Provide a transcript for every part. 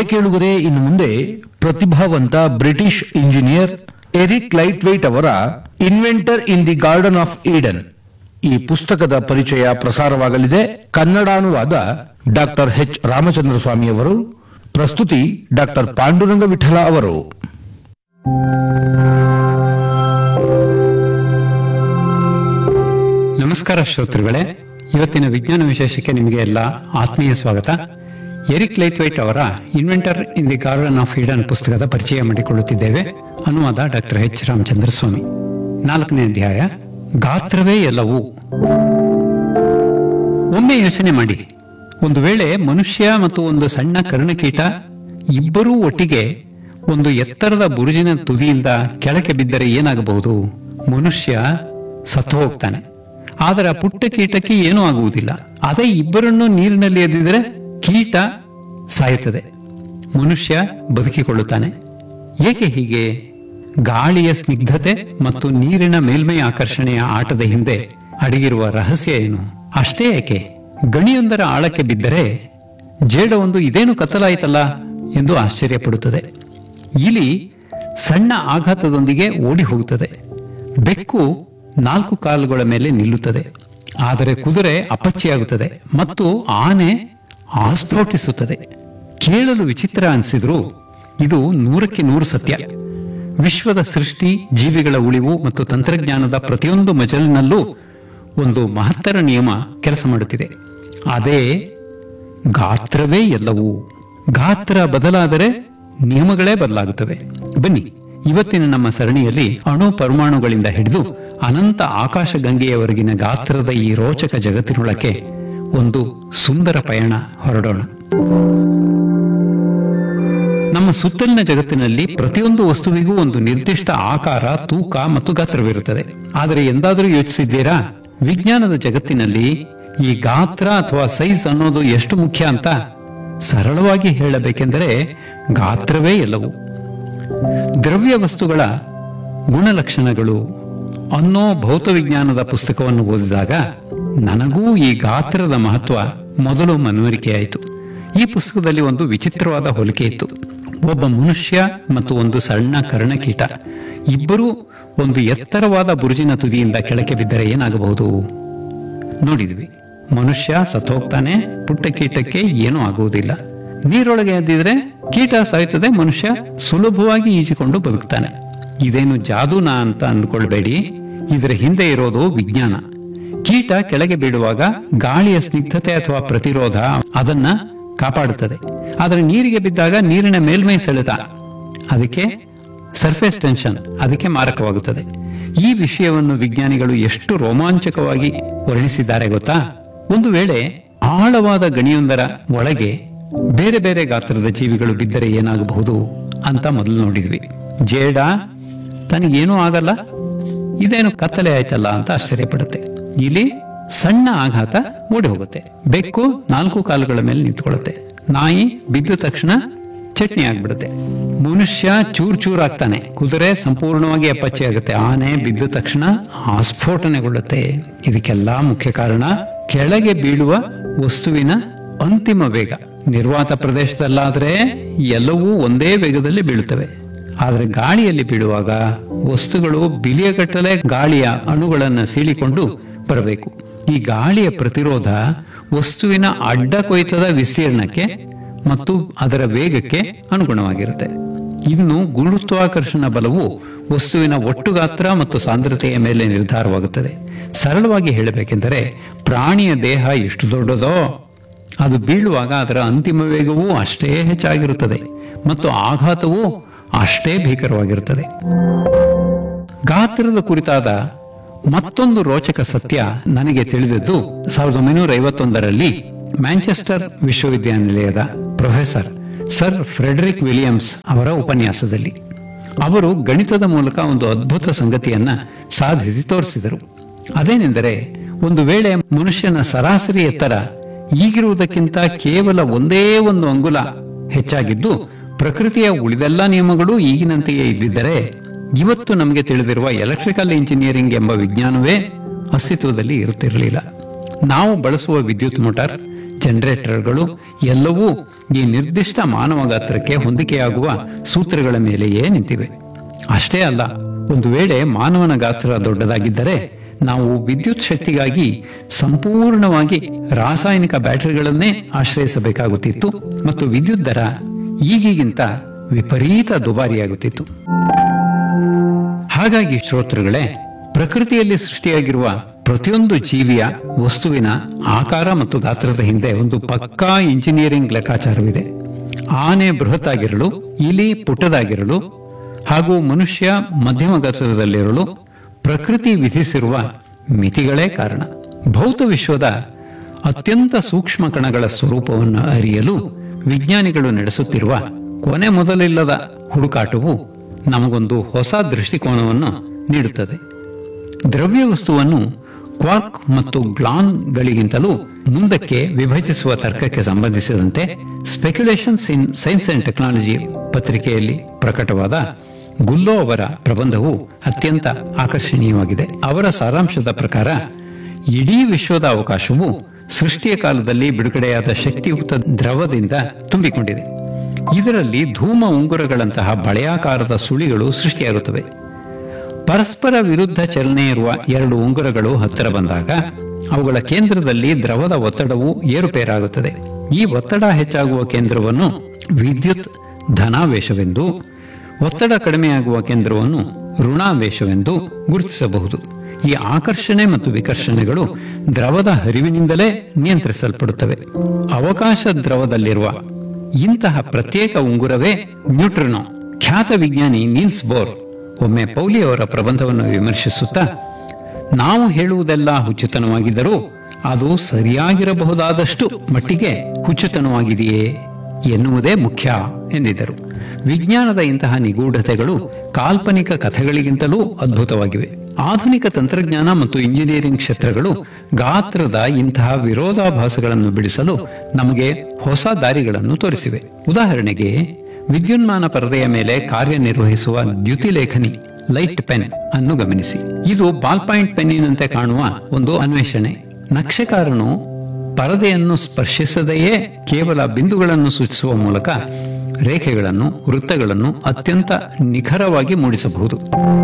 ಕೇಳುಗರೆ ಇನ್ನು ಮುಂದೆ ಪ್ರತಿಭಾವಂತ British engineer Eric Laithwaite ಅವರ inventor in the garden of Eden ಈ ಪುಸ್ತಕದ ಪರಿಚಯ ಪ್ರಸಾರವಾಗಲಿದೆ ಕನ್ನಡಾನುವಾದ ಡಾಕ್ಟರ್ ಎಚ್ ರಾಮಚಂದ್ರ ಸ್ವಾಮಿ ಅವರು ಪ್ರಸ್ತುತಿ ಡಾಕ್ಟರ್ ಪಾಂಡುರಂಗ ವಿಠಲ ಅವರು ನಮಸ್ಕಾರ ಶ್ರೋತೃಗಳೇ ಇವತ್ತಿನ ವಿಜ್ಞಾನ ವಿಶೇಷಕ್ಕೆ ನಿಮಗೆ ಎಲ್ಲ ಆತ್ಮೀಯ ಸ್ವಾಗತ ಎರಿಕ್ ಲೈಟ್ವೈಟ್ ಅವರ inventor in the garden of Eden ಪುಸ್ತಕದ ಪರಿಚಯ ಮಾಡಿಕೊಳ್ಳುತ್ತಿದ್ದೇವೆ ಅನುವಾದ ಡಾಕ್ಟರ್ ಎಚ್ ರಾಮಚಂದ್ರ ಸ್ವಾಮಿ ನಾಲ್ಕನೇ ಅಧ್ಯಾಯ ಗಾತ್ರವೇ ಎಲ್ಲವೂ ಒಮ್ಮೆ ಯೋಚನೆ ಮಾಡಿ ಒಂದು ವೇಳೆ ಮನುಷ್ಯ ಮತ್ತು ಒಂದು ಸಣ್ಣ ಕರ್ಣಕೀಟ ಇಬ್ಬರೂ ಒಟ್ಟಿಗೆ ಒಂದು ಎತ್ತರದ ಬುರುಜಿನ ತುದಿಯಿಂದ ಕೆಳಕ್ಕೆ ಬಿದ್ದರೆ ಏನಾಗಬಹುದು ಮನುಷ್ಯ ಸತ್ತು ಹೋಗ್ತಾನೆ ಆದರೆ ಆ ಪುಟ್ಟ ಕೀಟಕ್ಕೆ ಏನೂ ಆಗುವುದಿಲ್ಲ ಅದೇ ಇಬ್ಬರನ್ನು ನೀರಿನಲ್ಲಿ ಎದ್ದಿದ್ರೆ ಕೀಟ ಸಾಯುತ್ತದೆ ಮನುಷ್ಯ ಬದುಕಿಕೊಳ್ಳುತ್ತಾನೆ ಏಕೆ ಹೀಗೆ ಗಾಳಿಯ ಸ್ನಿಗ್ಧತೆ ಮತ್ತು ನೀರಿನ ಮೇಲ್ಮೈ ಆಕರ್ಷಣೆಯ ಆಟದ ಹಿಂದೆ ಅಡಗಿರುವ ರಹಸ್ಯ ಏನು ಅಷ್ಟೇ ಏಕೆ ಗಣಿಯೊಂದರ ಆಳಕ್ಕೆ ಬಿದ್ದರೆ ಜೇಡವೊಂದು ಇದೇನು ಕತ್ತಲಾಯಿತಲ್ಲ ಎಂದು ಆಶ್ಚರ್ಯಪಡುತ್ತದೆ ಇಲಿ ಸಣ್ಣ ಆಘಾತದೊಂದಿಗೆ ಓಡಿ ಹೋಗುತ್ತದೆ ಬೆಕ್ಕು ನಾಲ್ಕು ಕಾಲುಗಳ ಮೇಲೆ ನಿಲ್ಲುತ್ತದೆ ಆದರೆ ಕುದುರೆ ಅಪಚ್ಚಿಯಾಗುತ್ತದೆ ಮತ್ತು ಆನೆ ಆಸ್ಫೋಟಿಸುತ್ತದೆ ಕೇಳಲು ವಿಚಿತ್ರ ಅನಿಸಿದ್ರು ಇದು ನೂರಕ್ಕೆ ನೂರು ಸತ್ಯ ವಿಶ್ವದ ಸೃಷ್ಟಿ ಜೀವಿಗಳ ಉಳಿವು ಮತ್ತು ತಂತ್ರಜ್ಞಾನದ ಪ್ರತಿಯೊಂದು ಮಜಲಿನಲ್ಲೂ ಒಂದು ಮಹತ್ತರ ನಿಯಮ ಕೆಲಸ ಮಾಡುತ್ತಿದೆ ಅದೇ ಗಾತ್ರವೇ ಎಲ್ಲವೂ ಗಾತ್ರ ಬದಲಾದರೆ ನಿಯಮಗಳೇ ಬದಲಾಗುತ್ತವೆ ಬನ್ನಿ ಇವತ್ತಿನ ನಮ್ಮ ಸರಣಿಯಲ್ಲಿ ಅಣು ಪರಮಾಣುಗಳಿಂದ ಹಿಡಿದು ಅನಂತ ಆಕಾಶ ಗಂಗೆಯವರೆಗಿನ ಗಾತ್ರದ ಈ ರೋಚಕ ಜಗತ್ತಿನೊಳಕ್ಕೆ ಒಂದು ಸುಂದರ ಪಯಣ ಹೊರಡೋಣ ನಮ್ಮ ಸುತ್ತಲಿನ ಜಗತ್ತಿನಲ್ಲಿ ಪ್ರತಿಯೊಂದು ವಸ್ತುವಿಗೂ ಒಂದು ನಿರ್ದಿಷ್ಟ ಆಕಾರ ತೂಕ ಮತ್ತು ಗಾತ್ರವಿರುತ್ತದೆ ಆದರೆ ಎಂದಾದರೂ ಯೋಚಿಸಿದ್ದೀರಾ ವಿಜ್ಞಾನದ ಜಗತ್ತಿನಲ್ಲಿ ಈ ಗಾತ್ರ ಅಥವಾ ಸೈಜ್ ಅನ್ನೋದು ಎಷ್ಟು ಮುಖ್ಯ ಅಂತ ಸರಳವಾಗಿ ಹೇಳಬೇಕೆಂದರೆ ಗಾತ್ರವೇ ಎಲ್ಲವೂ ದ್ರವ್ಯ ವಸ್ತುಗಳ ಗುಣಲಕ್ಷಣಗಳು ಅನ್ನೋ ಭೌತವಿಜ್ಞಾನದ ಪುಸ್ತಕವನ್ನು ಓದಿದಾಗ ನನಗೂ ಈ ಗಾತ್ರದ ಮಹತ್ವ ಮೊದಲು ಮನವರಿಕೆಯಾಯಿತು ಈ ಪುಸ್ತಕದಲ್ಲಿ ಒಂದು ವಿಚಿತ್ರವಾದ ಹೋಲಿಕೆ ಇತ್ತು ಒಬ್ಬ ಮನುಷ್ಯ ಮತ್ತು ಒಂದು ಸಣ್ಣ ಕರ್ಣಕೀಟ ಇಬ್ಬರೂ ಒಂದು ಎತ್ತರವಾದ ಬುರುಜಿನ ತುದಿಯಿಂದ ಕೆಳಕ್ಕೆ ಬಿದ್ದರೆ ಏನಾಗಬಹುದು ನೋಡಿದ್ವಿ ಮನುಷ್ಯ ಸತ್ತೋಗ್ತಾನೆ ಪುಟ್ಟ ಕೀಟಕ್ಕೆ ಏನೂ ಆಗುವುದಿಲ್ಲ ನೀರೊಳಗೆ ಎದ್ದಿದ್ರೆ ಕೀಟ ಸಾಯ್ತದೆ ಮನುಷ್ಯ ಸುಲಭವಾಗಿ ಈಜಿಕೊಂಡು ಬದುಕ್ತಾನೆ ಇದೇನು ಜಾದೂನಾ ಅಂತ ಅಂದ್ಕೊಳ್ಬೇಡಿ ಇದರ ಹಿಂದೆ ಇರೋದು ವಿಜ್ಞಾನ ಕೀಟ ಕೆಳಗೆ ಬೀಳುವಾಗ ಗಾಳಿಯ ಸ್ನಿಗ್ಧತೆ ಅಥವಾ ಪ್ರತಿರೋಧ ಅದನ್ನ ಕಾಪಾಡುತ್ತದೆ ಆದರೆ ನೀರಿಗೆ ಬಿದ್ದಾಗ ನೀರಿನ ಮೇಲ್ಮೈ ಸೆಳೆತ ಅದಕ್ಕೆ ಸರ್ಫೇಸ್ ಟೆನ್ಷನ್ ಅದಕ್ಕೆ ಮಾರಕವಾಗುತ್ತದೆ ಈ ವಿಷಯವನ್ನು ವಿಜ್ಞಾನಿಗಳು ಎಷ್ಟು ರೋಮಾಂಚಕವಾಗಿ ವರ್ಣಿಸಿದ್ದಾರೆ ಗೊತ್ತಾ ಒಂದು ವೇಳೆ ಆಳವಾದ ಗಣಿಯೊಂದರ ಒಳಗೆ ಬೇರೆ ಬೇರೆ ಗಾತ್ರದ ಜೀವಿಗಳು ಬಿದ್ದರೆ ಏನಾಗಬಹುದು ಅಂತ ಮೊದಲು ನೋಡಿದ್ವಿ ಜೇಡ ತನಗೇನೂ ಆಗಲ್ಲ ಇದೇನು ಕತ್ತಲೆ ಆಯ್ತಲ್ಲ ಅಂತ ಆಶ್ಚರ್ಯಪಡುತ್ತೆ ಇಲ್ಲಿ ಸಣ್ಣ ಆಘಾತ ಓಡಿ ಹೋಗುತ್ತೆ ಬೆಕ್ಕು ನಾಲ್ಕು ಕಾಲುಗಳ ಮೇಲೆ ನಿಂತ್ಕೊಳ್ಳುತ್ತೆ ನಾಯಿ ಬಿದ್ದ ತಕ್ಷಣ ಚಟ್ನಿ ಆಗ್ಬಿಡುತ್ತೆ ಮನುಷ್ಯ ಚೂರ್ ಚೂರ್ ಆಗ್ತಾನೆ ಕುದುರೆ ಸಂಪೂರ್ಣವಾಗಿ ಅಪ್ಪಚ್ಚಿ ಆಗುತ್ತೆ ಆನೆ ಬಿದ್ದ ತಕ್ಷಣ ಆಸ್ಫೋಟನೆಗೊಳ್ಳುತ್ತೆ ಇದಕ್ಕೆಲ್ಲ ಮುಖ್ಯ ಕಾರಣ ಕೆಳಗೆ ಬೀಳುವ ವಸ್ತುವಿನ ಅಂತಿಮ ವೇಗ ನಿರ್ವಾತ ಪ್ರದೇಶದಲ್ಲಾದ್ರೆ ಎಲ್ಲವೂ ಒಂದೇ ವೇಗದಲ್ಲಿ ಬೀಳುತ್ತವೆ ಆದರೆ ಗಾಳಿಯಲ್ಲಿ ಬೀಳುವಾಗ ವಸ್ತುಗಳು ಬಿಲಿಯಗಟ್ಟಲೆ ಗಾಳಿಯ ಅಣುಗಳನ್ನು ಸೀಳಿಕೊಂಡು ಬರಬೇಕು ಈ ಗಾಳಿಯ ಪ್ರತಿರೋಧ ವಸ್ತುವಿನ ಅಡ್ಡ ಕೊಯ್ತದ ವಿಸ್ತೀರ್ಣಕ್ಕೆ ಮತ್ತು ಅದರ ವೇಗಕ್ಕೆ ಅನುಗುಣವಾಗಿರುತ್ತೆ ಇನ್ನು ಗುರುತ್ವಾಕರ್ಷಣ ಬಲವು ವಸ್ತುವಿನ ಒಟ್ಟು ಗಾತ್ರ ಮತ್ತು ಸಾಂದ್ರತೆಯ ಮೇಲೆ ನಿರ್ಧಾರವಾಗುತ್ತದೆ ಸರಳವಾಗಿ ಹೇಳಬೇಕೆಂದರೆ ಪ್ರಾಣಿಯ ದೇಹ ಎಷ್ಟು ದೊಡ್ಡದೋ ಅದು ಬೀಳುವಾಗ ಅದರ ಅಂತಿಮ ವೇಗವೂ ಅಷ್ಟೇ ಹೆಚ್ಚಾಗಿರುತ್ತದೆ ಮತ್ತು ಆಘಾತವೂ ಅಷ್ಟೇ ಭೀಕರವಾಗಿರುತ್ತದೆ ಗಾತ್ರದ ಕುರಿತಾದ ಮತ್ತೊಂದು ರೋಚಕ ಸತ್ಯ ನನಗೆ ತಿಳಿದದ್ದು ಸಾವಿರದ ಒಂಬೈನೂರ ಐವತ್ತೊಂದರಲ್ಲಿ ಮ್ಯಾಂಚೆಸ್ಟರ್ ವಿಶ್ವವಿದ್ಯಾನಿಲಯದ ಪ್ರೊಫೆಸರ್ ಸರ್ ಫ್ರೆಡರಿಕ್ ವಿಲಿಯಮ್ಸ್ ಅವರ ಉಪನ್ಯಾಸದಲ್ಲಿ ಅವರು ಗಣಿತದ ಮೂಲಕ ಒಂದು ಅದ್ಭುತ ಸಂಗತಿಯನ್ನ ಸಾಧಿಸಿ ತೋರಿಸಿದರು ಅದೇನೆಂದರೆ ಒಂದು ವೇಳೆ ಮನುಷ್ಯನ ಸರಾಸರಿ ಎತ್ತರ ಈಗಿರುವುದಕ್ಕಿಂತ ಕೇವಲ ಒಂದೇ ಒಂದು ಅಂಗುಲ ಹೆಚ್ಚಾಗಿದ್ದು ಪ್ರಕೃತಿಯ ಉಳಿದೆಲ್ಲ ನಿಯಮಗಳು ಈಗಿನಂತೆಯೇ ಇದ್ದಿದ್ದರೆ ಇವತ್ತು ನಮಗೆ ತಿಳಿದಿರುವ ಎಲೆಕ್ಟ್ರಿಕಲ್ ಇಂಜಿನಿಯರಿಂಗ್ ಎಂಬ ವಿಜ್ಞಾನವೇ ಅಸ್ತಿತ್ವದಲ್ಲಿ ಇರುತ್ತಿರಲಿಲ್ಲ ನಾವು ಬಳಸುವ ವಿದ್ಯುತ್ ಮೋಟಾರ್ ಜನರೇಟರ್ಗಳು ಎಲ್ಲವೂ ಈ ನಿರ್ದಿಷ್ಟ ಮಾನವ ಗಾತ್ರಕ್ಕೆ ಹೊಂದಿಕೆಯಾಗುವ ಸೂತ್ರಗಳ ಮೇಲೆಯೇ ನಿಂತಿವೆ ಅಷ್ಟೇ ಅಲ್ಲ ಒಂದು ವೇಳೆ ಮಾನವನ ಗಾತ್ರ ದೊಡ್ಡದಾಗಿದ್ದರೆ ನಾವು ವಿದ್ಯುತ್ ಶಕ್ತಿಗಾಗಿ ಸಂಪೂರ್ಣವಾಗಿ ರಾಸಾಯನಿಕ ಬ್ಯಾಟರಿಗಳನ್ನೇ ಆಶ್ರಯಿಸಬೇಕಾಗುತ್ತಿತ್ತು ಮತ್ತು ವಿದ್ಯುತ್ ದರ ಈಗಿಗಿಂತ ವಿಪರೀತ ದುಬಾರಿಯಾಗುತ್ತಿತ್ತು ಹಾಗಾಗಿ ಶ್ರೋತೃಗಳೇ ಪ್ರಕೃತಿಯಲ್ಲಿ ಸೃಷ್ಟಿಯಾಗಿರುವ ಪ್ರತಿಯೊಂದು ಜೀವಿಯ ವಸ್ತುವಿನ ಆಕಾರ ಮತ್ತು ಗಾತ್ರದ ಹಿಂದೆ ಒಂದು ಪಕ್ಕಾ ಇಂಜಿನಿಯರಿಂಗ್ ಲೆಕ್ಕಾಚಾರವಿದೆ ಆನೆ ಬೃಹತ್ತಾಗಿರಲು ಇಲಿ ಪುಟ್ಟದಾಗಿರಲು ಹಾಗೂ ಮನುಷ್ಯ ಮಧ್ಯಮ ಗಾತ್ರದಲ್ಲಿರಲು ಪ್ರಕೃತಿ ವಿಧಿಸಿರುವ ಮಿತಿಗಳೇ ಕಾರಣ ಭೌತ ವಿಶ್ವದ ಅತ್ಯಂತ ಸೂಕ್ಷ್ಮ ಕಣಗಳ ಸ್ವರೂಪವನ್ನು ಅರಿಯಲು ವಿಜ್ಞಾನಿಗಳು ನಡೆಸುತ್ತಿರುವ ಕೊನೆ ಮೊದಲಿಲ್ಲದ ಹುಡುಕಾಟವು ನಮಗೊಂದು ಹೊಸ ದೃಷ್ಟಿಕೋನವನ್ನು ನೀಡುತ್ತದೆ ದ್ರವ್ಯ ವಸ್ತುವನ್ನು ಕ್ವಾರ್ಕ್ ಮತ್ತು ಗ್ಲಾನ್ಗಳಿಗಿಂತಲೂ ಮುಂದಕ್ಕೆ ವಿಭಜಿಸುವ ತರ್ಕಕ್ಕೆ ಸಂಬಂಧಿಸಿದಂತೆ speculations in science and technology ಪತ್ರಿಕೆಯಲ್ಲಿ ಪ್ರಕಟವಾದ ಗುಲ್ಲೋ ಅವರ ಪ್ರಬಂಧವು ಅತ್ಯಂತ ಆಕರ್ಷಣೀಯವಾಗಿದೆ ಅವರ ಸಾರಾಂಶದ ಪ್ರಕಾರ ಇಡೀ ವಿಶ್ವದ ಅವಕಾಶವು ಸೃಷ್ಟಿಯ ಕಾಲದಲ್ಲಿ ಬಿಡುಗಡೆಯಾದ ಶಕ್ತಿಯುಕ್ತ ದ್ರವದಿಂದ ತುಂಬಿಕೊಂಡಿದೆ ಇದರಲ್ಲಿ ಧೂಮ ಉಂಗುರಗಳಂತಹ ಬಳೆಯಾಕಾರದ ಸುಳಿಗಳು ಸೃಷ್ಟಿಯಾಗುತ್ತವೆ ಪರಸ್ಪರ ವಿರುದ್ಧ ಚಲನೆ ಇರುವ ಎರಡು ಉಂಗುರಗಳು ಹತ್ತಿರ ಬಂದಾಗ ಅವುಗಳ ಕೇಂದ್ರದಲ್ಲಿ ದ್ರವದ ಒತ್ತಡವು ಏರುಪೇರಾಗುತ್ತದೆ ಈ ಒತ್ತಡ ಹೆಚ್ಚಾಗುವ ಕೇಂದ್ರವನ್ನು ವಿದ್ಯುತ್ ಧನಾವೇಶವೆಂದು ಒತ್ತಡ ಕಡಿಮೆಯಾಗುವ ಕೇಂದ್ರವನ್ನು ಋಣಾವೇಶವೆಂದು ಗುರುತಿಸಬಹುದು ಈ ಆಕರ್ಷಣೆ ಮತ್ತು ವಿಕರ್ಷಣೆಗಳು ದ್ರವದ ಹರಿವಿನಿಂದಲೇ ನಿಯಂತ್ರಿಸಲ್ಪಡುತ್ತವೆ ಅವಕಾಶ ದ್ರವದಲ್ಲಿರುವ ಇಂತಹ ಪ್ರತ್ಯೇಕ ಉಂಗುರವೇ ನ್ಯೂಟ್ರಿನೋ ಖ್ಯಾತ ವಿಜ್ಞಾನಿ ನೀಲ್ಸ್ ಬೋರ್ ಒಮ್ಮೆ ಪೌಲಿ ಅವರ ಪ್ರಬಂಧವನ್ನು ವಿಮರ್ಶಿಸುತ್ತಾ ನಾವು ಹೇಳುವುದೆಲ್ಲ ಹುಚ್ಚುತನವಾಗಿದ್ದರೂ ಅದು ಸರಿಯಾಗಿರಬಹುದಾದಷ್ಟು ಮಟ್ಟಿಗೆ ಹುಚ್ಚುತನವಾಗಿದೆಯೇ ಎನ್ನುವುದೇ ಮುಖ್ಯ ಎಂದಿದ್ದರು ವಿಜ್ಞಾನದ ಇಂತಹ ನಿಗೂಢತೆಗಳು ಕಾಲ್ಪನಿಕ ಕಥೆಗಳಿಗಿಂತಲೂ ಅದ್ಭುತವಾಗಿವೆ ಆಧುನಿಕ ತಂತ್ರಜ್ಞಾನ ಮತ್ತು ಇಂಜಿನಿಯರಿಂಗ್ ಕ್ಷೇತ್ರಗಳು ಗಾತ್ರದ ಇಂತಹ ವಿರೋಧಾಭಾಸಗಳನ್ನು ಬಿಡಿಸಲು ನಮಗೆ ಹೊಸ ದಾರಿಗಳನ್ನು ತೋರಿಸಿವೆ ಉದಾಹರಣೆಗೆ ವಿದ್ಯುನ್ಮಾನ ಪರದೆಯ ಮೇಲೆ ಕಾರ್ಯನಿರ್ವಹಿಸುವ ದ್ಯುತಿಲೇಖನಿ ಲೈಟ್ ಪೆನ್ ಅನ್ನು ಗಮನಿಸಿ ಇದು ಬಾಲ್ ಪಾಯಿಂಟ್ ಪೆನ್ನಿನಂತೆ ಕಾಣುವ ಒಂದು ಅನ್ವೇಷಣೆ ನಕ್ಷೆಕಾರನು ಪರದೆಯನ್ನು ಸ್ಪರ್ಶಿಸದೆಯೇ ಕೇವಲ ಬಿಂದುಗಳನ್ನು ಸೂಚಿಸುವ ಮೂಲಕ ರೇಖೆಗಳನ್ನು ವೃತ್ತಗಳನ್ನು ಅತ್ಯಂತ ನಿಖರವಾಗಿ ಮೂಡಿಸಬಹುದು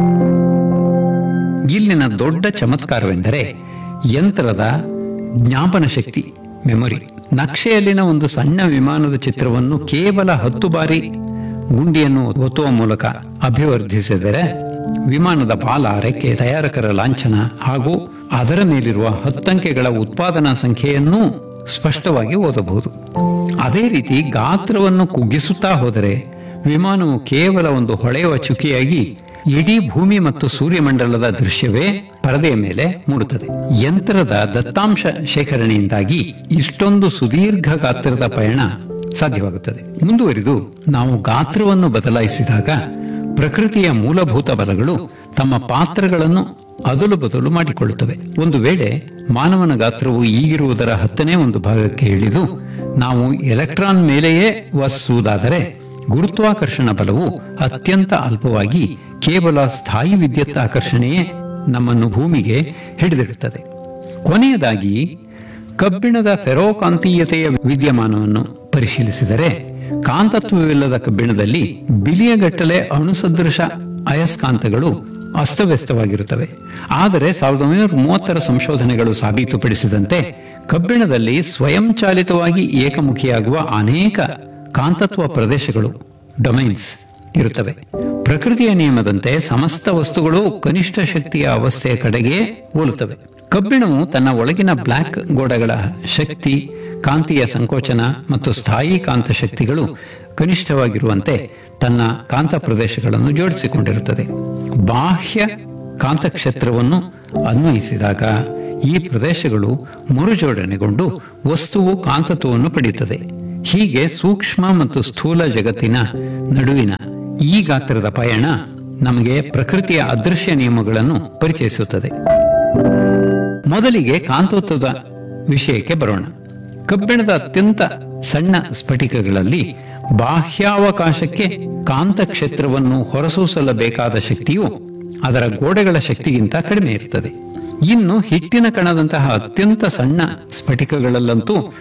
ಇಲ್ಲಿನ ದೊಡ್ಡ ಚಮತ್ಕಾರವೆಂದರೆ ಯಂತ್ರದ ಜ್ಞಾಪನ ಶಕ್ತಿ ಮೆಮೊರಿ ನಕ್ಷೆಯಲ್ಲಿನ ಒಂದು ಸಣ್ಣ ವಿಮಾನದ ಚಿತ್ರವನ್ನು ಕೇವಲ ಹತ್ತು ಬಾರಿ ಗುಂಡಿಯನ್ನು ಒತ್ತುವ ಮೂಲಕ ಅಭಿವರ್ಧಿಸಿದರೆ ವಿಮಾನದ ಬಾಲ ರೆಕ್ಕೆ ತಯಾರಕರ ಲಾಂಛನ ಹಾಗೂ ಅದರ ಮೇಲಿರುವ ಹತ್ತಂಕೆಗಳ ಉತ್ಪಾದನಾ ಸಂಖ್ಯೆಯನ್ನೂ ಸ್ಪಷ್ಟವಾಗಿ ಓದಬಹುದು ಅದೇ ರೀತಿ ಗಾತ್ರವನ್ನು ಕುಗ್ಗಿಸುತ್ತಾ ಹೋದರೆ ವಿಮಾನವು ಕೇವಲ ಒಂದು ಹೊಳೆಯುವ ಚುಕ್ಕಿಯಾಗಿ ಇಡೀ ಭೂಮಿ ಮತ್ತು ಸೂರ್ಯಮಂಡಲದ ದೃಶ್ಯವೇ ಪರದೆಯ ಮೇಲೆ ಮೂಡುತ್ತದೆ ಯಂತ್ರದ ದತ್ತಾಂಶ ಶೇಖರಣೆಯಿಂದಾಗಿ ಇಷ್ಟೊಂದು ಸುದೀರ್ಘ ಗಾತ್ರದ ಪಯಣ ಸಾಧ್ಯವಾಗುತ್ತದೆ ಮುಂದುವರಿದು ನಾವು ಗಾತ್ರವನ್ನು ಬದಲಾಯಿಸಿದಾಗ ಪ್ರಕೃತಿಯ ಮೂಲಭೂತ ಬಲಗಳು ತಮ್ಮ ಪಾತ್ರಗಳನ್ನು ಅದಲು ಬದಲು ಮಾಡಿಕೊಳ್ಳುತ್ತವೆ ಒಂದು ವೇಳೆ ಮಾನವನ ಗಾತ್ರವು ಈಗಿರುವುದರ ಹತ್ತನೇ ಒಂದು ಭಾಗಕ್ಕೆ ಇಳಿದು ನಾವು ಎಲೆಕ್ಟ್ರಾನ್ ಮೇಲೆಯೇ ವಸಿಸುವುದಾದರೆ ಗುರುತ್ವಾಕರ್ಷಣ ಬಲವು ಅತ್ಯಂತ ಅಲ್ಪವಾಗಿ ಕೇವಲ ಸ್ಥಾಯಿ ವಿದ್ಯುತ್ ಆಕರ್ಷಣೆಯೇ ನಮ್ಮನ್ನು ಭೂಮಿಗೆ ಹಿಡಿದಿಡುತ್ತದೆ ಕೊನೆಯದಾಗಿ ಕಬ್ಬಿಣದ ಫೆರೋಕಾಂತೀಯತೆಯ ವಿದ್ಯಮಾನವನ್ನು ಪರಿಶೀಲಿಸಿದರೆ ಕಾಂತತ್ವವಿಲ್ಲದ ಕಬ್ಬಿಣದಲ್ಲಿ ಬಿಲಿಯಗಟ್ಟಲೆ ಅಣುಸದೃಶ ಅಯಸ್ಕಾಂತಗಳು ಅಸ್ತವ್ಯಸ್ತವಾಗಿರುತ್ತವೆ ಆದರೆ ಸಾವಿರದ ಒಂಬೈನೂರ ಮೂವತ್ತರ ಸಂಶೋಧನೆಗಳು ಸಾಬೀತುಪಡಿಸಿದಂತೆ ಕಬ್ಬಿಣದಲ್ಲಿ ಸ್ವಯಂಚಾಲಿತವಾಗಿ ಏಕಮುಖಿಯಾಗುವ ಅನೇಕ ಕಾಂತತ್ವ ಪ್ರದೇಶಗಳು ಡೊಮೈನ್ಸ್ ಇರುತ್ತವೆ ಪ್ರಕೃತಿಯ ನಿಯಮದಂತೆ ಸಮಸ್ತ ವಸ್ತುಗಳು ಕನಿಷ್ಠ ಶಕ್ತಿಯ ಅವಸ್ಥೆಯ ಕಡೆಗೆ ಹೋಲುತ್ತವೆ ಕಬ್ಬಿಣವು ತನ್ನ ಒಳಗಿನ ಬ್ಲಾಕ್ ಗೋಡೆಗಳ ಶಕ್ತಿ ಕಾಂತೀಯ ಸಂಕೋಚನ ಮತ್ತು ಸ್ಥಾಯಿ ಕಾಂತ ಶಕ್ತಿಗಳು ಕನಿಷ್ಠವಾಗಿರುವಂತೆ ತನ್ನ ಕಾಂತ ಪ್ರದೇಶಗಳನ್ನು ಜೋಡಿಸಿಕೊಂಡಿರುತ್ತದೆ ಬಾಹ್ಯ ಕಾಂತಕ್ಷೇತ್ರವನ್ನು ಅನ್ವಯಿಸಿದಾಗ ಈ ಪ್ರದೇಶಗಳು ಮರುಜೋಡಣೆಗೊಂಡು ವಸ್ತುವು ಕಾಂತತ್ವವನ್ನು ಪಡೆಯುತ್ತದೆ ಹೀಗೆ ಸೂಕ್ಷ್ಮ ಮತ್ತು ಸ್ಥೂಲ ಜಗತ್ತಿನ ನಡುವಿನ ಈ ಗಾತ್ರದ ಪಯಣ ನಮಗೆ ಪ್ರಕೃತಿಯ ಅದೃಶ್ಯ ನಿಯಮಗಳನ್ನು ಪರಿಚಯಿಸುತ್ತದೆ ಮೊದಲಿಗೆ ಕಾಂತೋತ್ವದ ವಿಷಯಕ್ಕೆ ಬರೋಣ ಕಬ್ಬಿಣದ ಅತ್ಯಂತ ಸಣ್ಣ ಸ್ಫಟಿಕಗಳಲ್ಲಿ ಬಾಹ್ಯಾವಕಾಶಕ್ಕೆ ಕಾಂತ ಕ್ಷೇತ್ರವನ್ನು ಹೊರಸೂಸಲಬೇಕಾದ ಶಕ್ತಿಯು ಅದರ ಗೋಡೆಗಳ ಶಕ್ತಿಗಿಂತ ಕಡಿಮೆ ಇರುತ್ತದೆ ಇನ್ನು ಹಿಟ್ಟಿನ ಕಣದಂತಹ ಅತ್ಯಂತ ಸಣ್ಣ ಸ್ಫಟಿಕಗಳಲ್ಲಂತೂ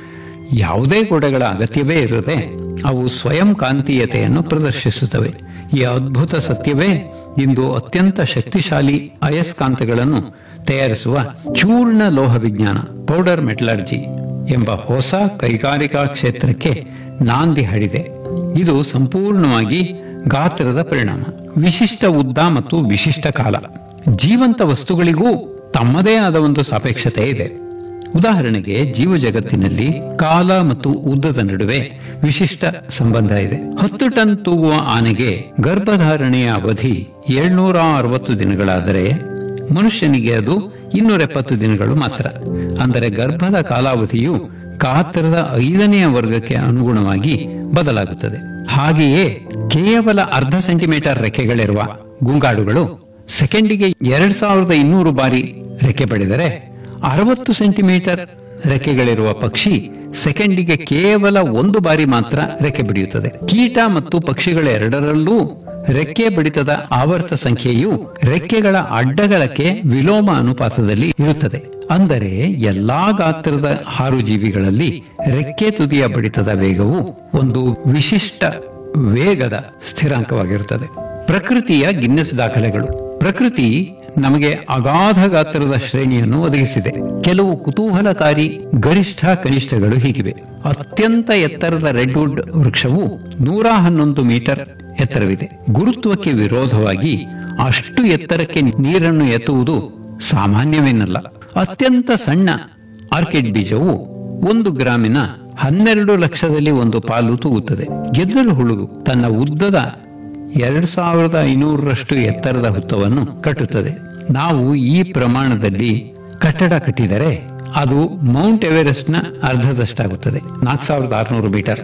ಯಾವುದೇ ಗೋಡೆಗಳ ಅಗತ್ಯವೇ ಇರದೆ ಅವು ಸ್ವಯಂ ಕಾಂತೀಯತೆಯನ್ನು ಪ್ರದರ್ಶಿಸುತ್ತವೆ ಈ ಅದ್ಭುತ ಸತ್ಯವೇ ಇಂದು ಅತ್ಯಂತ ಶಕ್ತಿಶಾಲಿ ಅಯಸ್ಕಾಂತಗಳನ್ನು ತಯಾರಿಸುವ ಚೂರ್ಣ ಲೋಹ ವಿಜ್ಞಾನ ಪೌಡರ್ ಮೆಟಲರ್ಜಿ ಎಂಬ ಹೊಸ ಕೈಗಾರಿಕಾ ಕ್ಷೇತ್ರಕ್ಕೆ ನಾಂದಿ ಹಾಡಿದೆ ಇದು ಸಂಪೂರ್ಣವಾಗಿ ಗಾತ್ರದ ಪರಿಣಾಮ ವಿಶಿಷ್ಟ ಉದ್ದ ಮತ್ತು ವಿಶಿಷ್ಟ ಕಾಲ ಜೀವಂತ ವಸ್ತುಗಳಿಗೂ ತಮ್ಮದೇ ಆದ ಒಂದು ಸಾಪೇಕ್ಷತೆ ಇದೆ ಉದಾಹರಣೆಗೆ ಜೀವ ಜಗತ್ತಿನಲ್ಲಿ ಕಾಲ ಮತ್ತು ಉದ್ದದ ನಡುವೆ ವಿಶಿಷ್ಟ ಸಂಬಂಧ ಇದೆ ಹತ್ತು ಟನ್ ತೂಗುವ ಆನೆಗೆ ಗರ್ಭಧಾರಣೆಯ ಅವಧಿ ಏಳ್ನೂರ ಅರವತ್ತು ದಿನಗಳಾದರೆ ಮನುಷ್ಯನಿಗೆ ಅದು ಇನ್ನೂರ ಎಪ್ಪತ್ತು ದಿನಗಳು ಮಾತ್ರ ಅಂದರೆ ಗರ್ಭದ ಕಾಲಾವಧಿಯು ಗಾತ್ರದ ಐದನೆಯ ವರ್ಗಕ್ಕೆ ಅನುಗುಣವಾಗಿ ಬದಲಾಗುತ್ತದೆ ಹಾಗೆಯೇ ಕೇವಲ ಅರ್ಧ ಸೆಂಟಿಮೀಟರ್ ರೆಕ್ಕೆಗಳಿರುವ ಗುಂಗಾಡುಗಳು ಸೆಕೆಂಡಿಗೆ ಎರಡ್ ಸಾವಿರದ ಇನ್ನೂರು ಬಾರಿ ರೆಕ್ಕೆ ಪಡೆದರೆ ಅರವತ್ತು ಸೆಂಟಿಮೀಟರ್ ರೆಕ್ಕೆಗಳಿರುವ ಪಕ್ಷಿ ಸೆಕೆಂಡಿಗೆ ಕೇವಲ ಒಂದು ಬಾರಿ ಮಾತ್ರ ರೆಕ್ಕೆ ಬಡಿಯುತ್ತದೆ ಕೀಟ ಮತ್ತು ಪಕ್ಷಿಗಳೆರಡರಲ್ಲೂ ರೆಕ್ಕೆ ಬಡಿತದ ಆವರ್ತ ಸಂಖ್ಯೆಯು ರೆಕ್ಕೆಗಳ ಅಡ್ಡಗಳಕ್ಕೆ ವಿಲೋಮ ಅನುಪಾತದಲ್ಲಿ ಇರುತ್ತದೆ ಅಂದರೆ ಎಲ್ಲಾ ಗಾತ್ರದ ಹಾರು ಜೀವಿಗಳಲ್ಲಿ ರೆಕ್ಕೆ ತುದಿಯ ಬಡಿತದ ವೇಗವು ಒಂದು ವಿಶಿಷ್ಟ ವೇಗದ ಸ್ಥಿರಾಂಕವಾಗಿರುತ್ತದೆ ಪ್ರಕೃತಿಯ ಗಿನ್ನೆಸ್ ದಾಖಲೆಗಳು ಪ್ರಕೃತಿ ನಮಗೆ ಅಗಾಧ ಗಾತ್ರದ ಶ್ರೇಣಿಯನ್ನು ಒದಗಿಸಿದೆ ಕೆಲವು ಕುತೂಹಲಕಾರಿ ಗರಿಷ್ಠ ಕನಿಷ್ಠಗಳು ಹೀಗಿವೆ ಅತ್ಯಂತ ಎತ್ತರದ ರೆಡ್ವುಡ್ ವೃಕ್ಷವು ನೂರ ಹನ್ನೊಂದು ಮೀಟರ್ ಎತ್ತರವಿದೆ ಗುರುತ್ವಕ್ಕೆ ವಿರೋಧವಾಗಿ ಅಷ್ಟು ಎತ್ತರಕ್ಕೆ ನೀರನ್ನು ಎತ್ತುವುದು ಸಾಮಾನ್ಯವೇನಲ್ಲ ಅತ್ಯಂತ ಸಣ್ಣ ಆರ್ಕಿಡ್ ಬೀಜವು ಒಂದು ಗ್ರಾಮಿನ ಹನ್ನೆರಡು ಲಕ್ಷದಲ್ಲಿ ಒಂದು ಪಾಲು ತೂಗುತ್ತದೆ ಗೆದ್ದಲು ಹುಳು ತನ್ನ ಉದ್ದದ ಎರಡು ಸಾವಿರದ ಐನೂರರಷ್ಟು ಎತ್ತರದ ಹುತ್ತವನ್ನು ಕಟ್ಟುತ್ತದೆ ನಾವು ಈ ಪ್ರಮಾಣದಲ್ಲಿ ಕಟ್ಟಡ ಕಟ್ಟಿದರೆ ಅದು ಮೌಂಟ್ ಎವರೆಸ್ಟ್ನ ಅರ್ಧದಷ್ಟಾಗುತ್ತದೆ ನಾಲ್ಕು ಸಾವಿರದ ಆರುನೂರು ಮೀಟರ್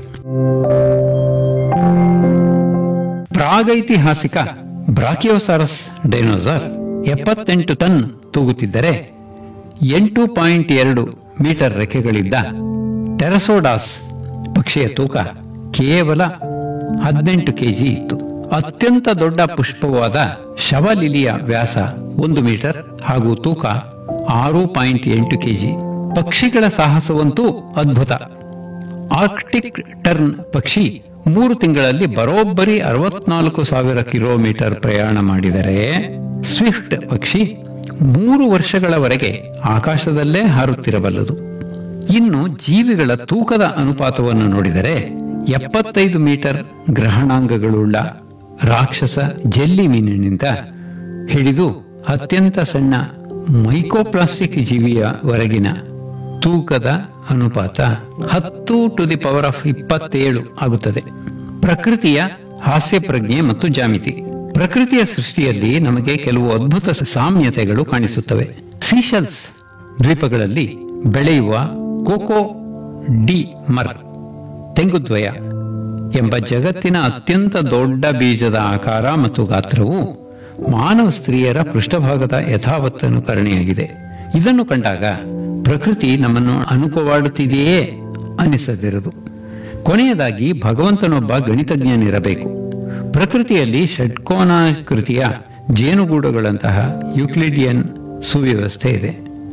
ಪ್ರಾಗೈತಿಹಾಸಿಕ ಬ್ರಾಕಿಯೋಸಾರಸ್ ಡೈನೋಸಾರ್ ಎಪ್ಪತ್ತೆಂಟು ಟನ್ ತೂಗುತ್ತಿದ್ದರೆ ಎಂಟು ಪಾಯಿಂಟ್ ಎರಡು ಮೀಟರ್ ರೆಕ್ಕೆಗಳಿದ್ದ ಟೆರಸೋಡಾಸ್ ಪಕ್ಷಿಯ ತೂಕ ಕೇವಲ ಹದಿನೆಂಟು ಕೆಜಿ ಇತ್ತು ಅತ್ಯಂತ ದೊಡ್ಡ ಪುಷ್ಪವಾದ ಶವಲಿಲಿಯ ವ್ಯಾಸ ಒಂದು ಮೀಟರ್ ಹಾಗೂ ತೂಕ ಆರು ಪಾಯಿಂಟ್ ಎಂಟು ಕೆಜಿ ಪಕ್ಷಿಗಳ ಸಾಹಸವಂತೂ ಅದ್ಭುತ ಆರ್ಕ್ಟಿಕ್ ಟರ್ನ್ ಪಕ್ಷಿ ಮೂರು ತಿಂಗಳಲ್ಲಿ ಬರೋಬ್ಬರಿ ಅರವತ್ನಾಲ್ಕು ಸಾವಿರ ಕಿಲೋಮೀಟರ್ ಪ್ರಯಾಣ ಮಾಡಿದರೆ ಸ್ವಿಫ್ಟ್ ಪಕ್ಷಿ ಮೂರು ವರ್ಷಗಳವರೆಗೆ ಆಕಾಶದಲ್ಲೇ ಹಾರುತ್ತಿರಬಲ್ಲದು ಇನ್ನು ಜೀವಿಗಳ ತೂಕದ ಅನುಪಾತವನ್ನು ನೋಡಿದರೆ ಎಪ್ಪತ್ತೈದು ಮೀಟರ್ ಗ್ರಹಣಾಂಗಗಳುಳ್ಳ ರಾಕ್ಷಸ ಜೆಲ್ಲಿ ಮೀನಿನಿಂದ ಹಿಡಿದು ಅತ್ಯಂತ ಸಣ್ಣ ಮೈಕೋಪ್ಲಾಸ್ಟಿಕ್ ಜೀವಿಯವರೆಗಿನ ತೂಕದ ಅನುಪಾತ ಹತ್ತು ಟು ದಿ ಪವರ್ ಆಫ್ ಇಪ್ಪತ್ತೇಳು ಆಗುತ್ತದೆ ಪ್ರಕೃತಿಯ ಹಾಸ್ಯ ಪ್ರಜ್ಞೆ ಮತ್ತು ಜಾಮಿತಿ ಪ್ರಕೃತಿಯ ಸೃಷ್ಟಿಯಲ್ಲಿ ನಮಗೆ ಕೆಲವು ಅದ್ಭುತ ಸಾಮ್ಯತೆಗಳು ಕಾಣಿಸುತ್ತವೆ ಸೀಶಲ್ಸ್ ದ್ವೀಪಗಳಲ್ಲಿ ಬೆಳೆಯುವ ಕೋಕೋ ಡಿ ಮರ್ ತೆಂಗುದ್ವಯ ಎಂಬ ಜಗತ್ತಿನ ಅತ್ಯಂತ ದೊಡ್ಡ ಬೀಜದ ಆಕಾರ ಮತ್ತು ಗಾತ್ರವು ಮಾನವ ಸ್ತ್ರೀಯರ ಪೃಷ್ಠಭಾಗದ ಯಥಾವತ್ತನುಕರಣೆಯಾಗಿದೆ ಇದನ್ನು ಕಂಡಾಗ ಪ್ರಕೃತಿ ನಮ್ಮನ್ನು ಅನುಕವಾಡುತ್ತಿದೆಯೇ ಅನಿಸದಿರದು ಕೊನೆಯದಾಗಿ ಭಗವಂತನೊಬ್ಬ ಗಣಿತಜ್ಞನಿರಬೇಕು ಪ್ರಕೃತಿಯಲ್ಲಿ ಷಟ್ಕೋನಾಕೃತಿಯ ಜೇನುಗೂಡುಗಳಂತಹ ಯುಕ್ಲಿಡಿಯನ್ ಸುವ್ಯವಸ್ಥೆ ಇದೆ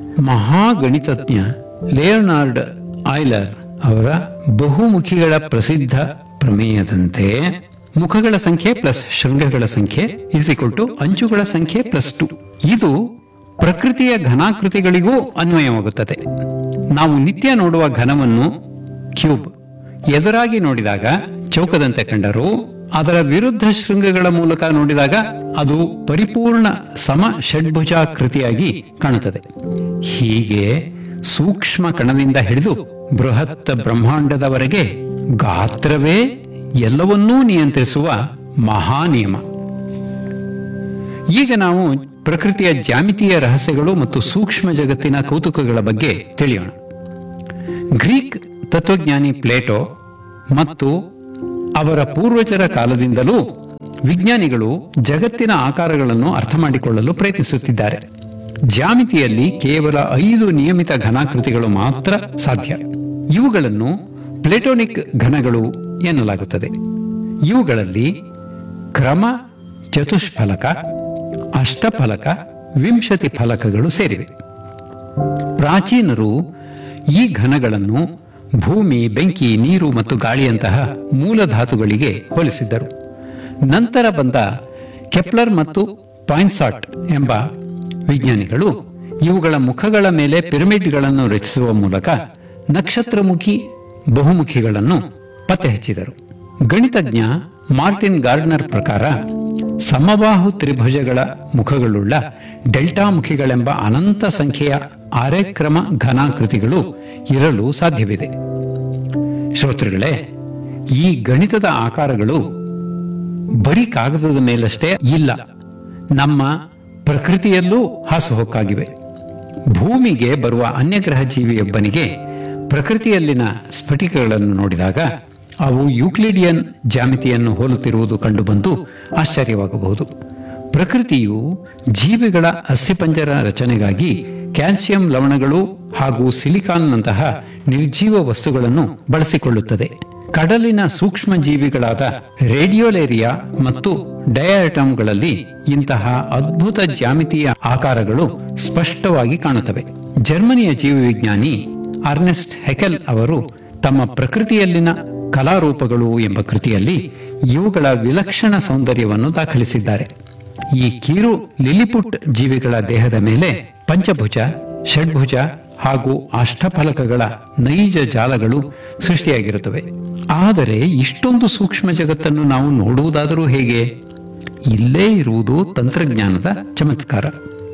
ಮಹಾಗಣಿತಜ್ಞ ಲಿಯೋನಾರ್ಡ್ ಆಯ್ಲರ್ ಅವರ ಬಹುಮುಖಿಗಳ ಪ್ರಸಿದ್ಧ ಪ್ರಮೇಯದಂತೆ ಮುಖಗಳ ಸಂಖ್ಯೆ ಪ್ಲಸ್ ಶೃಂಗಗಳ ಸಂಖ್ಯೆ ಇಸ್ ಈಕ್ವಲ್ ಟು ಅಂಚುಗಳ ಸಂಖ್ಯೆ ಪ್ಲಸ್ ಟು ಇದು ಪ್ರಕೃತಿಯ ಘನಾಕೃತಿಗಳಿಗೂ ಅನ್ವಯವಾಗುತ್ತದೆ ನಾವು ನಿತ್ಯ ನೋಡುವ ಘನವನ್ನು ಕ್ಯೂಬ್ ಎದುರಾಗಿ ನೋಡಿದಾಗ ಚೌಕದಂತೆ ಕಂಡರೂ ಅದರ ವಿರುದ್ಧ ಶೃಂಗಗಳ ಮೂಲಕ ನೋಡಿದಾಗ ಅದು ಪರಿಪೂರ್ಣ ಸಮ ಷಡ್ಭುಜಾಕೃತಿಯಾಗಿ ಕಾಣುತ್ತದೆ ಹೀಗೆ ಸೂಕ್ಷ್ಮ ಕಣದಿಂದ ಹಿಡಿದು ಬೃಹತ್ ಬ್ರಹ್ಮಾಂಡದವರೆಗೆ ಗಾತ್ರವೇ ಎಲ್ಲವನ್ನೂ ನಿಯಂತ್ರಿಸುವ ಮಹಾನಿಯಮ ಈಗ ನಾವು ಪ್ರಕೃತಿಯ ಜಾಮಿತಿಯ ರಹಸ್ಯಗಳು ಮತ್ತು ಸೂಕ್ಷ್ಮ ಜಗತ್ತಿನ ಕೌತುಕಗಳ ಬಗ್ಗೆ ತಿಳಿಯೋಣ ಗ್ರೀಕ್ ತತ್ವಜ್ಞಾನಿ ಪ್ಲೇಟೋ ಮತ್ತು ಅವರ ಪೂರ್ವಜರ ಕಾಲದಿಂದಲೂ ವಿಜ್ಞಾನಿಗಳು ಜಗತ್ತಿನ ಆಕಾರಗಳನ್ನು ಅರ್ಥ ಮಾಡಿಕೊಳ್ಳಲು ಪ್ರಯತ್ನಿಸುತ್ತಿದ್ದಾರೆ ಜಾಮಿತಿಯಲ್ಲಿ ಕೇವಲ ಐದು ನಿಯಮಿತ ಘನಾಕೃತಿಗಳು ಮಾತ್ರ ಸಾಧ್ಯ ಇವುಗಳನ್ನು ಪ್ಲೇಟೋನಿಕ್ ಘನಗಳು ಎನ್ನಲಾಗುತ್ತದೆ ಇವುಗಳಲ್ಲಿ ಕ್ರಮ ಚತುಷ್ಫಲಕ ಅಷ್ಟಫಲಕ ವಿಂಶತಿ ಫಲಕಗಳು ಸೇರಿವೆ ಪ್ರಾಚೀನರು ಈ ಘನಗಳನ್ನು ಭೂಮಿ ಬೆಂಕಿ ನೀರು ಮತ್ತು ಗಾಳಿಯಂತಹ ಮೂಲ ಧಾತುಗಳಿಗೆ ಹೋಲಿಸಿದ್ದರು ನಂತರ ಬಂದ ಕೆಪ್ಲರ್ ಮತ್ತು ಪಾಯಿನ್ಸಾಟ್ ಎಂಬ ವಿಜ್ಞಾನಿಗಳು ಇವುಗಳ ಮುಖಗಳ ಮೇಲೆ ಪಿರಮಿಡ್ಗಳನ್ನು ರಚಿಸುವ ಮೂಲಕ ನಕ್ಷತ್ರಮುಖಿ ಬಹುಮುಖಿಗಳನ್ನು ಪತ್ತೆ ಹಚ್ಚಿದರು ಗಣಿತಜ್ಞ ಮಾರ್ಟಿನ್ ಗಾರ್ಡ್ನರ್ ಪ್ರಕಾರ ಸಮಬಾಹು ತ್ರಿಭುಜಗಳ ಮುಖಗಳುಳ್ಳ ಡೆಲ್ಟಾ ಮುಖಿಗಳೆಂಬ ಅನಂತ ಸಂಖ್ಯೆಯ ಆರೇಕ್ರಮ ಘನಾಕೃತಿಗಳು ಇರಲು ಸಾಧ್ಯವಿದೆ ಶ್ರೋತೃಗಳೇ ಈ ಗಣಿತದ ಆಕಾರಗಳು ಬರೀ ಕಾಗದದ ಮೇಲಷ್ಟೇ ಇಲ್ಲ ನಮ್ಮ ಪ್ರಕೃತಿಯಲ್ಲೂ ಹಾಸುಹೊಕ್ಕಾಗಿವೆ ಭೂಮಿಗೆ ಬರುವ ಅನ್ಯಗ್ರಹ ಜೀವಿಯೊಬ್ಬನಿಗೆ ಪ್ರಕೃತಿಯಲ್ಲಿನ ಸ್ಫಟಿಕಗಳನ್ನು ನೋಡಿದಾಗ ಅವು ಯೂಕ್ಲಿಡಿಯನ್ ಜಾಮಿತಿಯನ್ನು ಹೋಲುತ್ತಿರುವುದು ಕಂಡುಬಂದು ಆಶ್ಚರ್ಯವಾಗಬಹುದು ಪ್ರಕೃತಿಯು ಜೀವಿಗಳ ಅಸ್ಥಿಪಂಜರ ರಚನೆಗಾಗಿ ಕ್ಯಾಲ್ಸಿಯಂ ಲವಣಗಳು ಹಾಗೂ ಸಿಲಿಕಾನ್ನಂತಹ ನಿರ್ಜೀವ ವಸ್ತುಗಳನ್ನು ಬಳಸಿಕೊಳ್ಳುತ್ತದೆ ಕಡಲಿನ ಸೂಕ್ಷ್ಮ ಜೀವಿಗಳಾದ ರೇಡಿಯೋಲೇರಿಯಾ ಮತ್ತು ಡಯಾಟಮ್ಗಳಲ್ಲಿ ಇಂತಹ ಅದ್ಭುತ ಜ್ಯಾಮಿತೀಯ ಆಕಾರಗಳು ಸ್ಪಷ್ಟವಾಗಿ ಕಾಣುತ್ತವೆ ಜರ್ಮನಿಯ ಜೀವವಿಜ್ಞಾನಿ ಅರ್ನೆಸ್ಟ್ ಹೆಕೆಲ್ ಅವರು ತಮ್ಮ ಪ್ರಕೃತಿಯಲ್ಲಿನ ಕಲಾರೂಪಗಳು ಎಂಬ ಕೃತಿಯಲ್ಲಿ ಇವುಗಳ ವಿಲಕ್ಷಣ ಸೌಂದರ್ಯವನ್ನು ದಾಖಲಿಸಿದ್ದಾರೆ ಈ ಕಿರು ಲಿಲಿಪುಟ್ ಜೀವಿಗಳ ದೇಹದ ಮೇಲೆ ಪಂಚಭುಜ ಷಡ್ಭುಜ ಹಾಗೂ ಅಷ್ಟಫಲಕಗಳ ನೈಜ ಜಾಲಗಳು ಸೃಷ್ಟಿಯಾಗಿರುತ್ತವೆ ಆದರೆ ಇಷ್ಟೊಂದು ಸೂಕ್ಷ್ಮ ಜಗತ್ತನ್ನು ನಾವು ನೋಡುವುದಾದರೂ ಹೇಗೆ ಇಲ್ಲೇ ಇರುವುದು ತಂತ್ರಜ್ಞಾನದ ಚಮತ್ಕಾರ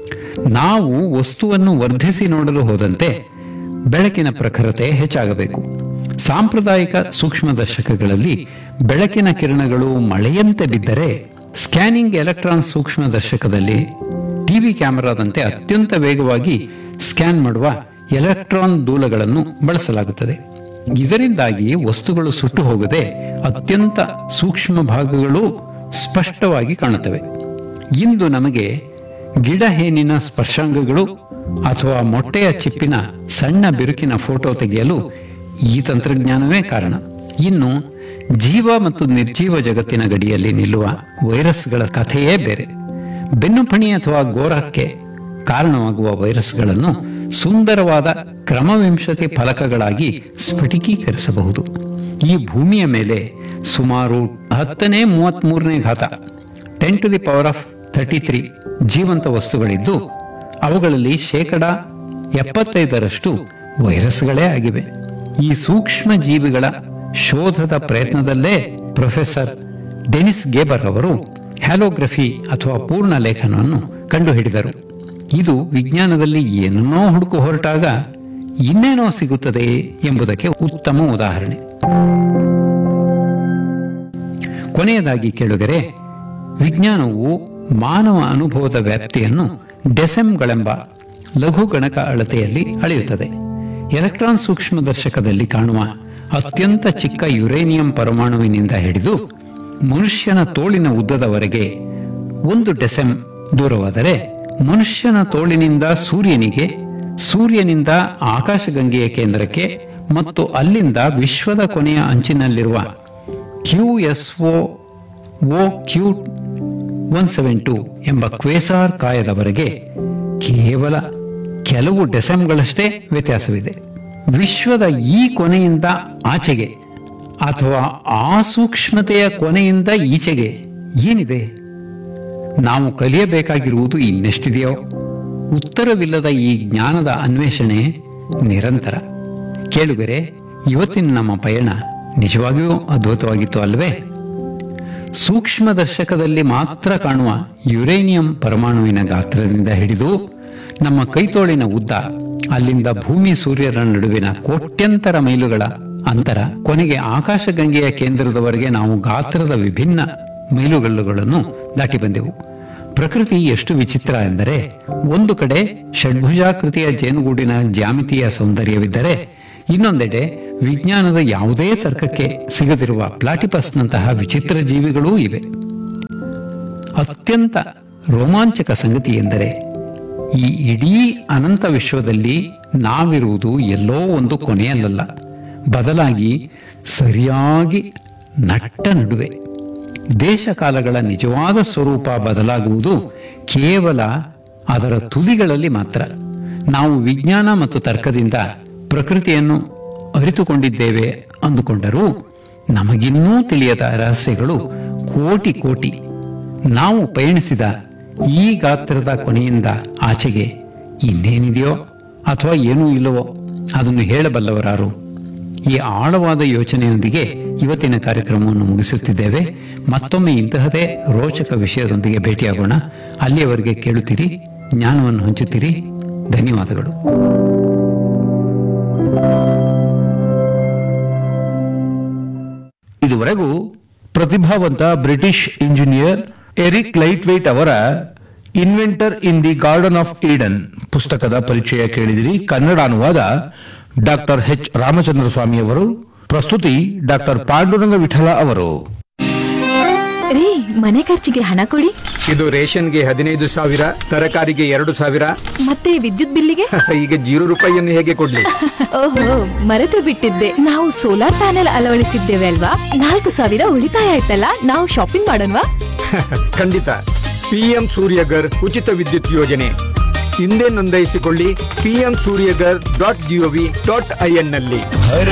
ನಾವು ವಸ್ತುವನ್ನು ವರ್ಧಿಸಿ ನೋಡಲು ಹೋದಂತೆ ಬೆಳಕಿನ ಪ್ರಖರತೆ ಹೆಚ್ಚಾಗಬೇಕು ಸಾಂಪ್ರದಾಯಿಕ ಸೂಕ್ಷ್ಮದರ್ಶಕಗಳಲ್ಲಿ ಬೆಳಕಿನ ಕಿರಣಗಳು ಮಳೆಯಂತೆ ಬಿದ್ದರೆ ಸ್ಕ್ಯಾನಿಂಗ್ ಎಲೆಕ್ಟ್ರಾನ್ ಸೂಕ್ಷ್ಮದರ್ಶಕದಲ್ಲಿ ಟಿವಿ ಕ್ಯಾಮೆರಾದಂತೆ ಅತ್ಯಂತ ವೇಗವಾಗಿ ಸ್ಕ್ಯಾನ್ ಮಾಡುವ ಎಲೆಕ್ಟ್ರಾನ್ ದೂಲಗಳನ್ನು ಬಳಸಲಾಗುತ್ತದೆ ಇದರಿಂದಾಗಿ ವಸ್ತುಗಳು ಸುಟ್ಟು ಹೋಗದೆ ಅತ್ಯಂತ ಸೂಕ್ಷ್ಮ ಭಾಗಗಳು ಸ್ಪಷ್ಟವಾಗಿ ಕಾಣುತ್ತವೆ ಇಂದು ನಮಗೆ ಗಿಡಹೇನಿನ ಸ್ಪರ್ಶಾಂಗಗಳು ಅಥವಾ ಮೊಟ್ಟೆಯ ಚಿಪ್ಪಿನ ಸಣ್ಣ ಬಿರುಕಿನ ಫೋಟೋ ತೆಗೆಯಲು ಈ ತಂತ್ರಜ್ಞಾನವೇ ಕಾರಣ ಇನ್ನು ಜೀವ ಮತ್ತು ನಿರ್ಜೀವ ಜಗತ್ತಿನ ಗಡಿಯಲ್ಲಿ ನಿಲ್ಲುವ ವೈರಸ್ಗಳ ಕಥೆಯೇ ಬೇರೆ ಬೆನ್ನುಪಣಿ ಅಥವಾ ಗೋರಕ್ಕೆ ಕಾರಣವಾಗುವ ವೈರಸ್ಗಳನ್ನು ಸುಂದರವಾದ ಕ್ರಮವಿಂಶತಿ ಫಲಕಗಳಾಗಿ ಸ್ಫಟಿಕೀಕರಿಸಬಹುದು ಈ ಭೂಮಿಯ ಮೇಲೆ ಸುಮಾರು ಹತ್ತನೇ ಮೂವತ್ಮೂರನೇ ಘಾತ ten to the power of thirty three ಜೀವಂತ ವಸ್ತುಗಳಿದ್ದು ಅವುಗಳಲ್ಲಿ ಶೇಕಡ ಎಪ್ಪತ್ತೈದರಷ್ಟು ವೈರಸ್ಗಳೇ ಆಗಿವೆ ಈ ಸೂಕ್ಷ್ಮ ಜೀವಿಗಳ ಶೋಧದ ಪ್ರಯತ್ನದಲ್ಲೇ ಪ್ರೊಫೆಸರ್ ಡೆನಿಸ್ ಗೇಬರ್ ಅವರು ಹ್ಯಾಲೋಗ್ರಫಿ ಅಥವಾ ಪೂರ್ಣ ಲೇಖನವನ್ನು ಕಂಡುಹಿಡಿದರು ಇದು ವಿಜ್ಞಾನದಲ್ಲಿ ಏನನ್ನೋ ಹುಡುಕು ಹೊರಟಾಗ ಇನ್ನೇನೋ ಸಿಗುತ್ತದೆ ಎಂಬುದಕ್ಕೆ ಉತ್ತಮ ಉದಾಹರಣೆ ಕೊನೆಯದಾಗಿ ಕೇಳುಗರೆ ವಿಜ್ಞಾನವು ಮಾನವ ಅನುಭವದ ವ್ಯಾಪ್ತಿಯನ್ನು ಡೆಸೆಮ್ಗಳೆಂಬ ಲಘು ಗಣಕ ಅಳತೆಯಲ್ಲಿ ಅಳೆಯುತ್ತದೆ ಎಲೆಕ್ಟ್ರಾನ್ ಸೂಕ್ಷ್ಮದರ್ಶಕದಲ್ಲಿ ಕಾಣುವ ಅತ್ಯಂತ ಚಿಕ್ಕ ಯುರೇನಿಯಂ ಪರಮಾಣುವಿನಿಂದ ಹಿಡಿದು ಮನುಷ್ಯನ ತೋಳಿನ ಉದ್ದದವರೆಗೆ ಒಂದು ಡೆಸೆಮ್ ದೂರವಾದರೆ ಮನುಷ್ಯನ ತೋಳಿನಿಂದ ಸೂರ್ಯನಿಗೆ ಸೂರ್ಯನಿಂದ ಆಕಾಶಗಂಗೆಯ ಕೇಂದ್ರಕ್ಕೆ ಮತ್ತು ಅಲ್ಲಿಂದ ವಿಶ್ವದ ಕೊನೆಯ ಅಂಚಿನಲ್ಲಿರುವ QSO O Q one seven two ಎಂಬ ಕ್ವೇಸಾರ್ ಕಾಯದವರೆಗೆ ಕೇವಲ ಕೆಲವು ಡೆಸೆಮ್ಗಳಷ್ಟೇ ವ್ಯತ್ಯಾಸವಿದೆ ವಿಶ್ವದ ಈ ಕೊನೆಯಿಂದ ಆಚೆಗೆ ಅಥವಾ ಆ ಸೂಕ್ಷ್ಮತೆಯ ಕೊನೆಯಿಂದ ಈಚೆಗೆ ಏನಿದೆ ನಾವು ಕಲಿಯಬೇಕಾಗಿರುವುದು ಇನ್ನೆಷ್ಟಿದೆಯೋ ಉತ್ತರವಿಲ್ಲದ ಈ ಜ್ಞಾನದ ಅನ್ವೇಷಣೆ ನಿರಂತರ ಕೇಳುಗರೆ ಇವತ್ತಿನ ನಮ್ಮ ಪಯಣ ನಿಜವಾಗಿಯೂ ಅದ್ಭುತವಾಗಿತ್ತು ಅಲ್ವೇ ಸೂಕ್ಷ್ಮದರ್ಶಕದಲ್ಲಿ ಮಾತ್ರ ಕಾಣುವ ಯುರೇನಿಯಂ ಪರಮಾಣುವಿನ ಗಾತ್ರದಿಂದ ಹಿಡಿದು ನಮ್ಮ ಕೈತೋಳಿನ ಉದ್ದ ಅಲ್ಲಿಂದ ಭೂಮಿ ಸೂರ್ಯರ ನಡುವಿನ ಕೋಟ್ಯಂತರ ಮೈಲುಗಳ ಅಂತರ ಕೊನೆಗೆ ಆಕಾಶಗಂಗೆಯ ಕೇಂದ್ರದವರೆಗೆ ನಾವು ಗಾತ್ರದ ವಿಭಿನ್ನ ಮೈಲುಗಲ್ಲುಗಳನ್ನು ದಾಟಿ ಬಂದೆವು ಪ್ರಕೃತಿ ಎಷ್ಟು ವಿಚಿತ್ರ ಎಂದರೆ ಒಂದು ಕಡೆ ಷಡ್ಭುಜಾಕೃತಿಯ ಜೇನುಗೂಡಿನ ಜ್ಯಾಮಿತಿಯ ಸೌಂದರ್ಯವಿದ್ದರೆ ಇನ್ನೊಂದೆಡೆ ವಿಜ್ಞಾನದ ಯಾವುದೇ ತರ್ಕಕ್ಕೆ ಸಿಗದಿರುವ ಪ್ಲಾಟಿಪಸ್ನಂತಹ ವಿಚಿತ್ರ ಜೀವಿಗಳೂ ಇವೆ ಅತ್ಯಂತ ರೋಮಾಂಚಕ ಸಂಗತಿ ಎಂದರೆ ಈ ಇಡೀ ಅನಂತ ವಿಶ್ವದಲ್ಲಿ ನಾವಿರುವುದು ಎಲ್ಲೋ ಒಂದು ಕೊನೆಯಲ್ಲ ಬದಲಾಗಿ ಸರಿಯಾಗಿ ನಟ್ಟ ನಡುವೆ ದೇಶಕಾಲಗಳ ನಿಜವಾದ ಸ್ವರೂಪ ಬದಲಾಗುವುದು ಕೇವಲ ಅದರ ತುದಿಗಳಲ್ಲಿ ಮಾತ್ರ ನಾವು ವಿಜ್ಞಾನ ಮತ್ತು ತರ್ಕದಿಂದ ಪ್ರಕೃತಿಯನ್ನು ಅರಿತುಕೊಂಡಿದ್ದೇವೆ ಅಂದುಕೊಂಡರೂ ನಮಗಿನ್ನೂ ತಿಳಿಯದ ರಹಸ್ಯಗಳು ಕೋಟಿ ಕೋಟಿ ನಾವು ಪಯಣಿಸಿದ ಈ ಗಾತ್ರದ ಕೊನೆಯಿಂದ ಆಚೆಗೆ ಇನ್ನೇನಿದೆಯೋ ಅಥವಾ ಏನೂ ಇಲ್ಲವೋ ಅದನ್ನು ಹೇಳಬಲ್ಲವರಾರು ಈ ಆಳವಾದ ಯೋಚನೆಯೊಂದಿಗೆ ಇವತ್ತಿನ ಕಾರ್ಯಕ್ರಮವನ್ನು ಮುಗಿಸುತ್ತಿದ್ದೇವೆ ಮತ್ತೊಮ್ಮೆ ಇಂತಹದೇ ರೋಚಕ ವಿಷಯದೊಂದಿಗೆ ಭೇಟಿಯಾಗೋಣ ಅಲ್ಲಿಯವರೆಗೆ ಕೇಳುತ್ತೀರಿ ಜ್ಞಾನವನ್ನು ಹಂಚುತ್ತೀರಿ ಧನ್ಯವಾದಗಳು ಇದುವರೆಗೂ ಪ್ರತಿಭಾವಂತ British engineer Eric Laithwaite ಅವರ inventor in the garden of Eden ಪುಸ್ತಕದ ಪರಿಚಯ ಕೇಳಿದಿರಿ ಕನ್ನಡ ಅನುವಾದ ಡಾಕ್ಟರ್ ಎಚ್ ರಾಮಚಂದ್ರ ಸ್ವಾಮಿ ಅವರು ಪ್ರಸ್ತುತಿ ಡಾಕ್ಟರ್ ಪಾಂಡುರಂಗ ವಿಠಲ ಅವರು ರೀ ಮನೆ ಖರ್ಚಿಗೆ ಹಣ ಕೊಡಿ ಇದು ರೇಷನ್ಗೆ ಹದಿನೈದು ಸಾವಿರ ತರಕಾರಿಗೆ ಎರಡು ಸಾವಿರ ಮತ್ತೆ ವಿದ್ಯುತ್ ಬಿಲ್ಲಿಗೆ ಈಗ ಜೀರೋ ರೂಪಾಯಿಯನ್ನು ಹೇಗೆ ಕೊಡ್ಲಿ ಓಹೋ ಮರೆತು ಬಿಟ್ಟಿದ್ದೆ ನಾವು ಸೋಲಾರ್ ಪ್ಯಾನೆಲ್ ಅಳವಡಿಸಿದ್ದೇವೆ ಅಲ್ವಾ ನಾಲ್ಕು ಸಾವಿರ ಉಳಿತಾಯ ಆಯ್ತಲ್ಲ ನಾವು ಶಾಪಿಂಗ್ ಮಾಡೋಣವಾ ಖಂಡಿತ ಪಿಎಂ ಸೂರ್ಯಗರ್ ಉಚಿತ ವಿದ್ಯುತ್ ಯೋಜನೆ ಹಿಂದೆ ನೋಂದಾಯಿಸಿಕೊಳ್ಳಿ PM Suryaghar dot G O V dot I N ನಲ್ಲಿ